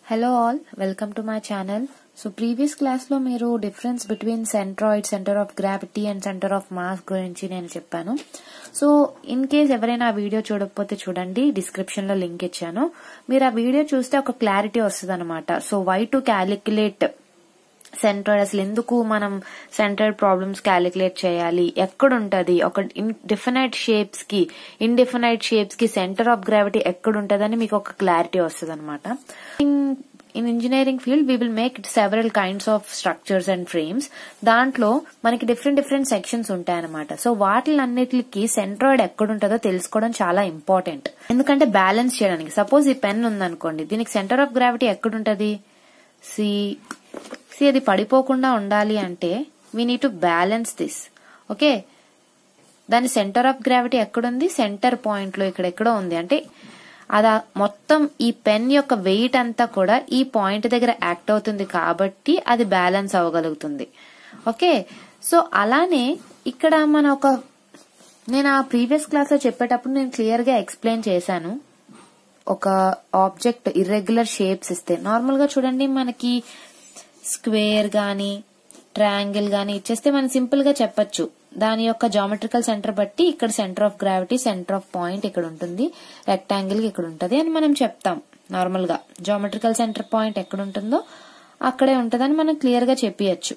Hello all welcome to my channel so previous class లో మీరు difference between centroid centre of gravity and centre of mass గురించి నేను చెప్పాను so in case ఎవరైనా ఆ video చూడకపోతే చూడండి డిస్క్రిప్షన్ లో లింక్ ఇచ్చాను మీరు ఆ వీడియో చూస్తే ఒక క్లారిటీ వస్తుంది అనమాట so why to calculate centroid అసలు ఎందుకు మనం సెంట్రాయిడ్ ప్రాబ్లమ్స్ క్యాలిక్యులేట్ చేయాలి ఎక్కడ ఉంటది ఒక డిఫినైట్ షేప్స్ కి ఇండిఫినైట్ షేప్స్ కి సెంటర్ ఆఫ్ గ్రావిటీ ఎక్కడ ఉంటదని మీకు ఒక క్లారిటీ వస్తుంది అనమాట in engineering field we will make several kinds of structures and frames దాంట్లో మనకి డిఫరెంట్ డిఫరెంట్ సెక్షన్స్ ఉంటాయన్నమాట సో వాటిలన్నిటికి సెంట్రాయిడ్ ఎక్కడ ఉంటుందో తెలుసుకోవడం చాలా ఇంపార్టెంట్ ఎందుకంటే బ్యాలెన్స్ చేయడానికి సపోజ్ ఈ పెన్ ఉందనుకోండి దీనికి సెంటర్ ఆఫ్ గ్రావిటీ ఎక్కడ ఉంటది సి సి అది పడిపోకుండా ఉండాలి అంటే we need to balance this okay దాని సెంటర్ ఆఫ్ గ్రావిటీ ఎక్కడుంది సెంటర్ పాయింట్ లో ఇక్కడ ఎక్కడో ఉంది అంటే అదా మొత్తం ఈ పెన్ యొక్క వెయిట్ అంతా కూడా ఈ పాయింట్ దగ్గర యాక్ట్ అవుతుంది కాబట్టి అది బ్యాలెన్స్ అవ్వగలుగుతుంది ఓకే సో అలానే ఇక్కడ మన ఒక నేను ఆ ప్రీవియస్ క్లాస్ లో చెప్పేటప్పుడు నేను క్లియర్ గా ఎక్స్ప్లెయిన్ చేశాను ఒక ఆబ్జెక్ట్ ఇర్రెగ్యులర్ షేప్స్ ఇస్తే నార్మల్ గా చూడండి మనకి స్క్వేర్ గాని ట్రయాంగిల్ గాని ఇచ్చేస్తే మనం సింపుల్ గా చెప్పొచ్చు దాని యొక్క జామెట్రికల్ సెంటర్ బట్టి ఇక్కడ centre of gravity centre of point ఇక్కడ ఉంటుంది రెక్టాంగిల్ ఇక్కడ ఉంటుంది అని మనం చెప్తాం నార్మల్ గా జామెట్రికల్ సెంటర్ పాయింట్ ఎక్కడ ఉంటుందో అక్కడే ఉంటుందని మనం క్లియర్ గా చెప్పియచ్చు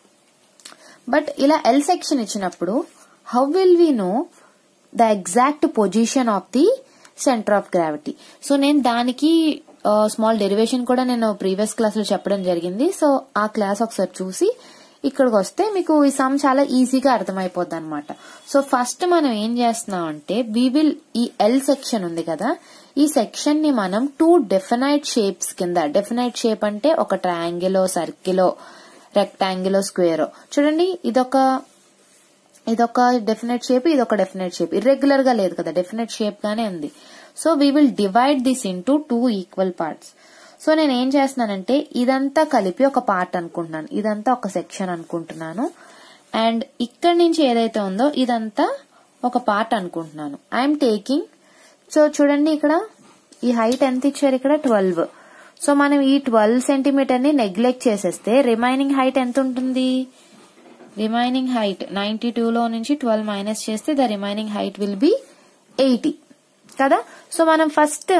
బట్ ఇలా ఎల్ సెక్షన్ ఇచ్చినప్పుడు how will we know the exact position of the centre of gravity so నేను దానికి స్మాల్ డెరివేషన్ కూడా నేను ప్రీవియస్ క్లాస్ లో చెప్పడం జరిగింది సో ఆ క్లాస్ ఒకసారి చూసి ఇక్కడికి వస్తే మీకు ఈ సమ్ చాలా ఈజీగా అర్థమైపోద్ది అనమాట సో ఫస్ట్ మనం ఏం చేస్తున్నాం అంటే వి విల్ ఈ ఎల్ సెక్షన్ ఉంది కదా ఈ సెక్షన్ ని మనం టూ డెఫినైట్ షేప్స్ కింద డెఫినైట్ షేప్ అంటే ఒక ట్రయాంగిలో సర్కిలో రెక్టాంగిలో స్క్వేరో చూడండి ఇదొక ఇదొక డెఫినెట్ షేప్ ఇదొక డెఫినెట్ షేప్ ఇర్రెగ్యులర్ గా లేదు కదా డెఫినెట్ షేప్ గానే ఉంది so we will divide this into two equal parts so నేను ఏం చేస్తున్నానంటే ఇదంతా కలిపి ఒక పార్ట్ అనుకుంటున్నాను ఇదంతా ఒక సెక్షన్ అనుకుంటున్నాను అండ్ ఇక్కడి నుంచి ఏదైతే ఉందో ఇదంతా ఒక పార్ట్ అనుకుంటున్నాను ఐఎమ్ టేకింగ్ సో చూడండి ఇక్కడ ఈ హైట్ ఎంత ఇచ్చారు ఇక్కడ ట్వెల్వ్ సో మనం ఈ ట్వెల్వ్ సెంటీమీటర్ ని నెగ్లెక్ట్ చేసేస్తే రిమైనింగ్ హైట్ ఎంత ఉంటుంది రిమైనింగ్ హైట్ నైన్టీ లో నుంచి ట్వెల్వ్ మైనస్ చేస్తే the remaining height will be eighty కదా సో మనం ఫస్ట్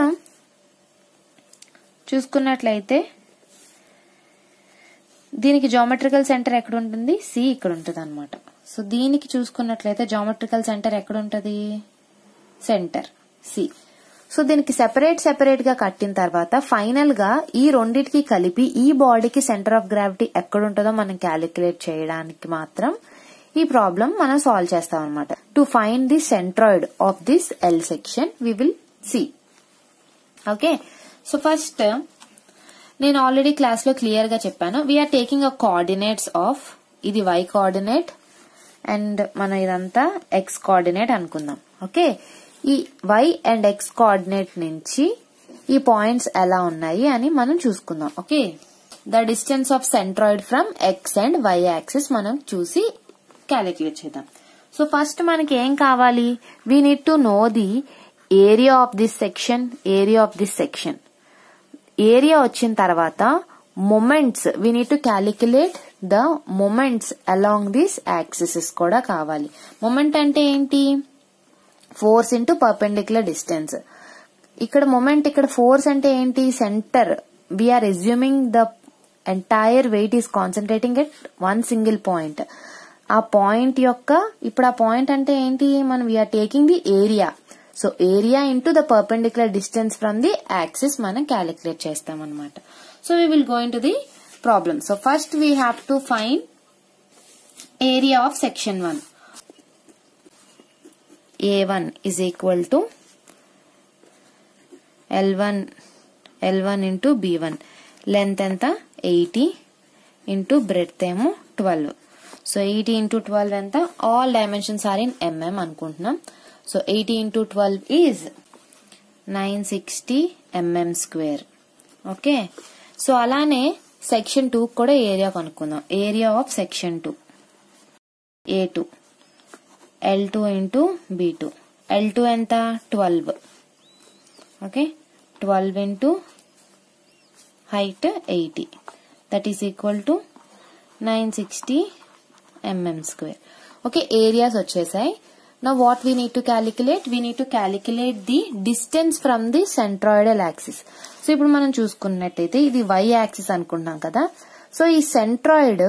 చూసుకున్నట్లయితే దీనికి జామెట్రికల్ సెంటర్ ఎక్కడ ఉంటుంది సి ఇక్కడ ఉంటుంది అనమాట సో దీనికి చూసుకున్నట్లయితే జామెట్రికల్ సెంటర్ ఎక్కడ ఉంటుంది సెంటర్ సి సో దీనికి సెపరేట్ సెపరేట్ గా కట్టిన తర్వాత ఫైనల్ గా ఈ రెండిటికి కలిపి ఈ బాడీకి సెంటర్ ఆఫ్ గ్రావిటీ ఎక్కడ ఉంటుందో మనం క్యాలిక్యులేట్ చేయడానికి మాత్రం ఈ ప్రాబ్లం మనం సాల్వ్ చేస్తాం అనమాట to find the centroid of this L section we will see okay so first నేను ఆల్రెడీ క్లాస్ లో క్లియర్ గా చెప్పాను we are taking a coordinates of ఇది వై కోఆర్డినేట్ అండ్ మనం ఇదంతా ఎక్స్ కోఆర్డినేట్ అనుకుందాం ఓకే ఈ వై అండ్ ఎక్స్ కోఆర్డినేట్ నుంచి ఈ పాయింట్స్ ఎలా ఉన్నాయి అని మనం చూసుకుందాం okay the distance of centroid from X and Y axis మనం చూసి క్యాలిక్యులేట్ చేద్దాం సో ఫస్ట్ మనకి ఏం కావాలి we need to know the area of this section area of this section area వచ్చిన తర్వాత moments we need to calculate the moments along this axes కూడా కావాలి మొమెంట్ అంటే ఏంటి ఫోర్స్ ఇంటూ పర్పెండిక్యులర్ డిస్టెన్స్ ఇక్కడ మొమెంట్ ఇక్కడ ఫోర్స్ అంటే ఏంటి centre we are assuming the entire weight is concentrating at one single point ఆ పాయింట్ యొక్క ఇప్పుడు ఆ పాయింట్ అంటే ఏంటి మనం we are taking the area so area into the perpendicular distance from the axis మనం క్యాలిక్యులేట్ చేస్తాం అనమాట so we will going to the problem so first we have to find area of section one a1 is equal to L1 L1 into B1 length ఎంత eighty into breadth ఏమో twelve so eighty into twelve ఎంత all dimensions are in mm అనుకుంటున్నాం so eighty into twelve is nine sixty mm square okay so అలానే section two కూడా area కనుక్కుందాం area of section two A two L two into B two L two ఎంత twelve okay twelve into height eighty that is equal to nine sixty mm square okay areas వచ్చేసాయి నా what we need to calculate we need to calculate the distance from the centroidal axis so ఇప్పుడు మనం చూసుకున్నట్టయితే ఇది Y axis అనుకుంటాం కదా so ఈ centroid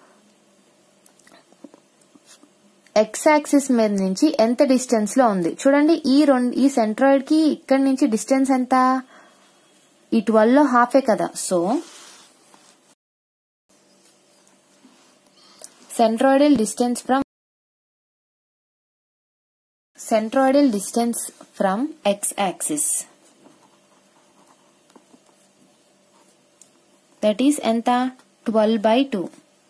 X axis మీద నుంచి ఎంత డిస్టెన్స్ లో ఉంది చూడండి ఈ రెండు ఈ సెంట్రాయిడ్ కి ఇక్కడి నుంచి డిస్టెన్స్ ఎంత ఈ ట్వెల్వ్ లో హాఫే కదా so centroidal distance from centroidal distance from x axis that is ఎంత 12 by 2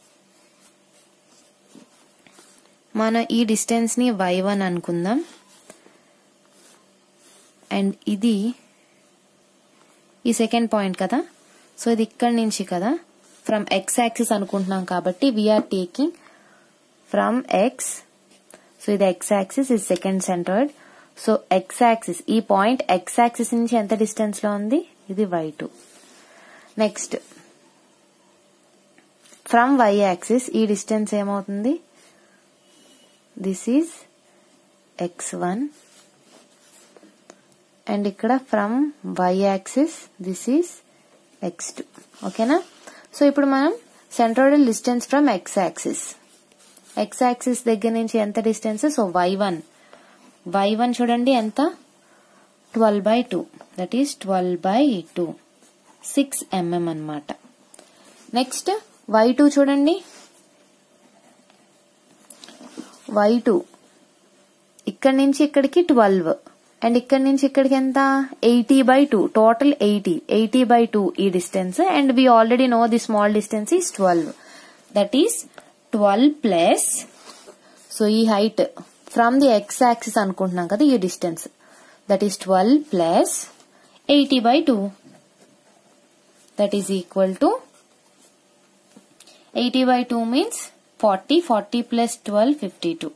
మన ఈ డిస్టెన్స్ ని y1 అనుకుందాం అండ్ ఇది ఈ సెకండ్ పాయింట్ కదా సో ఇది ఇక్కడి నుంచి కదా ఫ్రమ్ ఎక్స్ యాక్సిస్ అనుకుంటున్నాం కాబట్టి we are taking from X so ఇది ఎక్స్ యాక్సిస్ ఇది second centroid so X axis ఈ పాయింట్ ఎక్స్ యాక్సిస్ నుంచి ఎంత డిస్టెన్స్ లో ఉంది ఇది Y two next from Y axis ఈ డిస్టెన్స్ ఏమవుతుంది this is X one and ఇక్కడ from Y axis this is X two ఓకేనా సో ఇప్పుడు మనం centroidal distance from X axis X axis దగ్గర నుంచి ఎంత distance so Y one Y one చూడండి ఎంత twelve by two that is twelve by two six mm అనమాట next Y two చూడండి వై టూ ఇక్కడి నుంచి ఇక్కడికి ట్వెల్వ్ అండ్ ఇక్కడి నుంచి ఇక్కడికి ఎంత eighty by two total eighty eighty by two ఈ distance and we already know the small distance is twelve that is twelve plus so ఈ height from the X axis అనుకుంటున్నాం కదా ఈ distance that is twelve plus eighty by two that is equal to eighty by two means forty forty plus twelve fifty two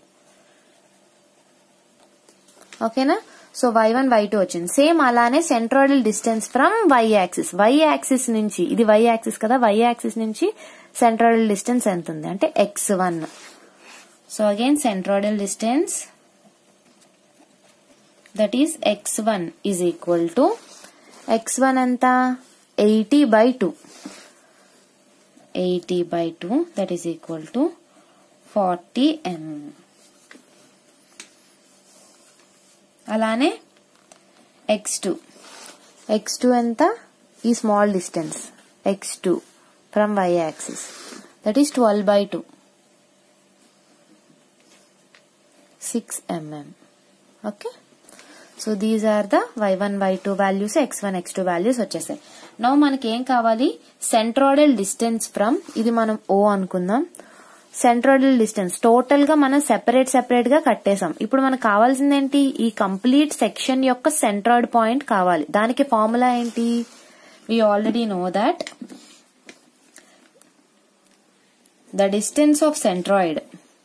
ఓకేనా so Y one Y two వచ్చింది same అలానే centroidal distance from Y axis Y axis నుంచి ఇది Y axis కదా Y axis నుంచి centroidal distance ఎంత ఉంది అంటే X one so again centroidal distance that is X one is equal to X one ఎంత eighty by two eighty by two that is equal to forty ఎం అలానే X two X two ఎంత ఈ small distance X two from Y axis that is twelve by two six mm okay so these are the Y one Y two values X one X two values వచ్చేసాయి now మనకి ఏం కావాలి centroidal distance from ఇది మనం ఓ అనుకుందాం centroidal distance total గా మనం separate separate గా కట్టేసాం ఇప్పుడు మనకు కావాల్సింది ఏంటి ఈ కంప్లీట్ సెక్షన్ యొక్క సెంట్రాయిడ్ పాయింట్ కావాలి దానికి ఫార్ములా ఏంటి we already know that the distance of centroid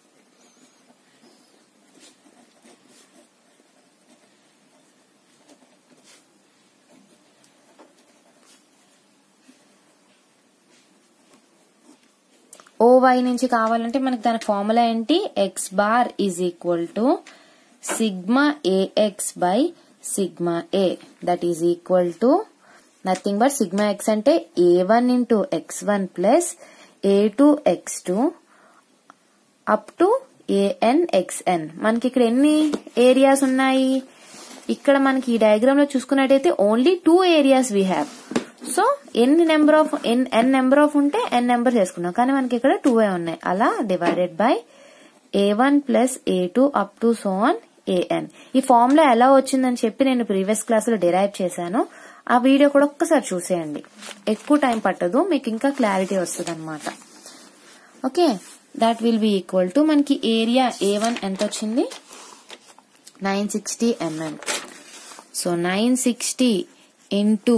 OY నుంచి కావాలంటే మనకి దాని ఫార్ములా ఏంటి X bar is equal to sigma AX by sigma A that is equal to nothing but sigma X అంటే A one into X one plus A two X two up to AN XN మనకి ఇక్కడ ఎన్ని areas ఉన్నాయి ఇక్కడ మనకి ఈ diagram లో చూసుకున్నట్టయితే only two areas we have so ఎన్ని number of N N number of ఉంటే ఎన్ నెంబర్ చేసుకున్నాం కానీ మనకి ఇక్కడ టూ ఏ ఉన్నాయి అలా divided by A one plus A two up to so on AN ఈ ఫార్ములా ఎలా వచ్చిందని చెప్పి నేను ప్రీవియస్ క్లాస్ లో డిరైవ్ చేశాను ఆ వీడియో కూడా ఒక్కసారి చూసేయండి ఎక్కువ టైం పట్టదు మీకు ఇంకా క్లారిటీ వస్తుంది అనమాట okay that will be equal to మనకి ఏరియా ఏ వన్ ఎంత వచ్చింది nine sixty mm so nine sixty into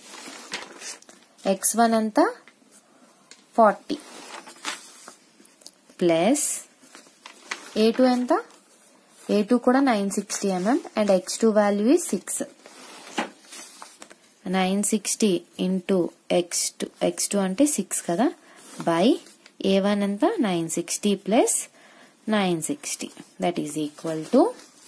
X one ఎంత ఫార్టీ ప్లస్ ఏ టూ ఎంత ఏ టూ కూడా nine sixty mm and X two value ఈ six nine sixty into X two X two అంటే six కదా by A one ఎంత nine sixty plus nine sixty that is equal to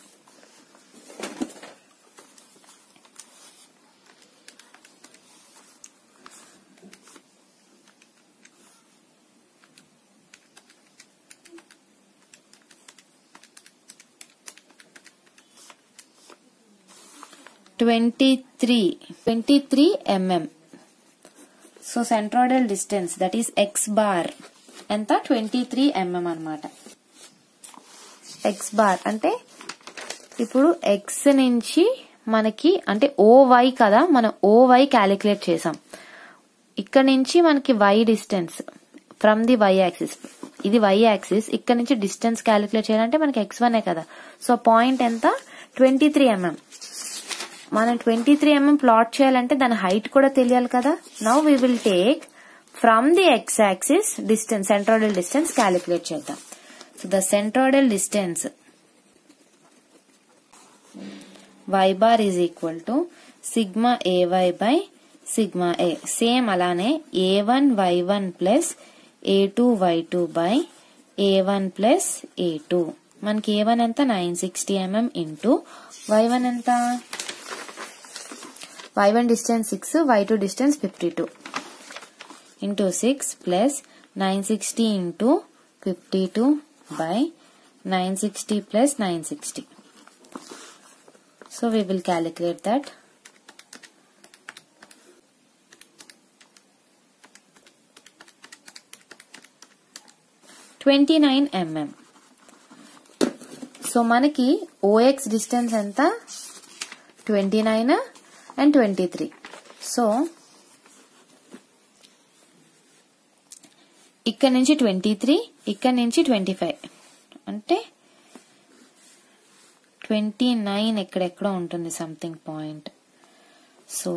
twenty three twenty three MM so centroidal distance that is X bar ఎంత twenty three mm అనమాట X bar అంటే ఇప్పుడు X నుంచి మనకి అంటే ఓ why కదా మనం ఓ వై క్యాలిక్యులేట్ చేసాం ఇక్కడ నుంచి మనకి Y distance from the Y axis ఇది వై యాక్సిస్ ఇక్కడ నుంచి డిస్టెన్స్ క్యాలిక్యులేట్ చేయాలంటే మనకి ఎక్స్ వన్ కదా సో పాయింట్ ఎంత ట్వంటీ త్రీ ఎంఎం మనం ట్వంటీ త్రీ ఎంఎం ప్లాట్ చేయాలంటే దాని హైట్ కూడా తెలియాలి కదా now we will take from the X axis distance centroidal distance calculate చేద్దాం so the centroidal distance y bar is equal to sigma ay by sigma a same అలానే a1 y1 plus a2 y2 by a1 plus a2 మనకి a1 ఎంత nine sixty MM into y1 ఎంత y1 distance six y2 distance fifty two into six plus nine sixty into fifty two by nine sixty plus nine sixty So we will calculate that. Twenty nine mm so మనకి OX distance ఎంత twenty nine and twenty three so ఇక్కడ నుంచి twenty three ఇక్కడ నుంచి twenty five అంటే twenty nine ఎక్కడెక్కడో ఉంటుంది something point so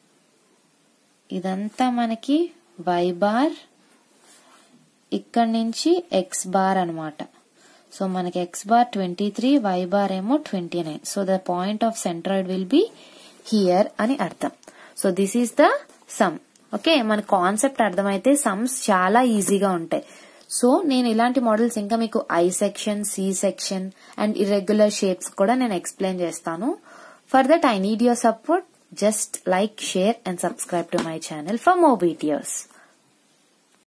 ఇదంతా మనకి వై బార్ ఇక్కడ నుంచి ఎక్స్ బార్ అనమాట సో మనకి X bar twenty three Y bar ఏమో twenty nine so the point of centroid will be here అని అర్థం so this is the sum okay మన కాన్సెప్ట్ అర్థమైతే సమ్స్ చాలా ఈజీగా ఉంటాయి సో నేను ఇలాంటి మోడల్స్ ఇంకా మీకు I section C section and irregular shapes కూడా నేను ఎక్స్ప్లెయిన్ చేస్తాను for that I need your support just like share and subscribe to my channel for more videos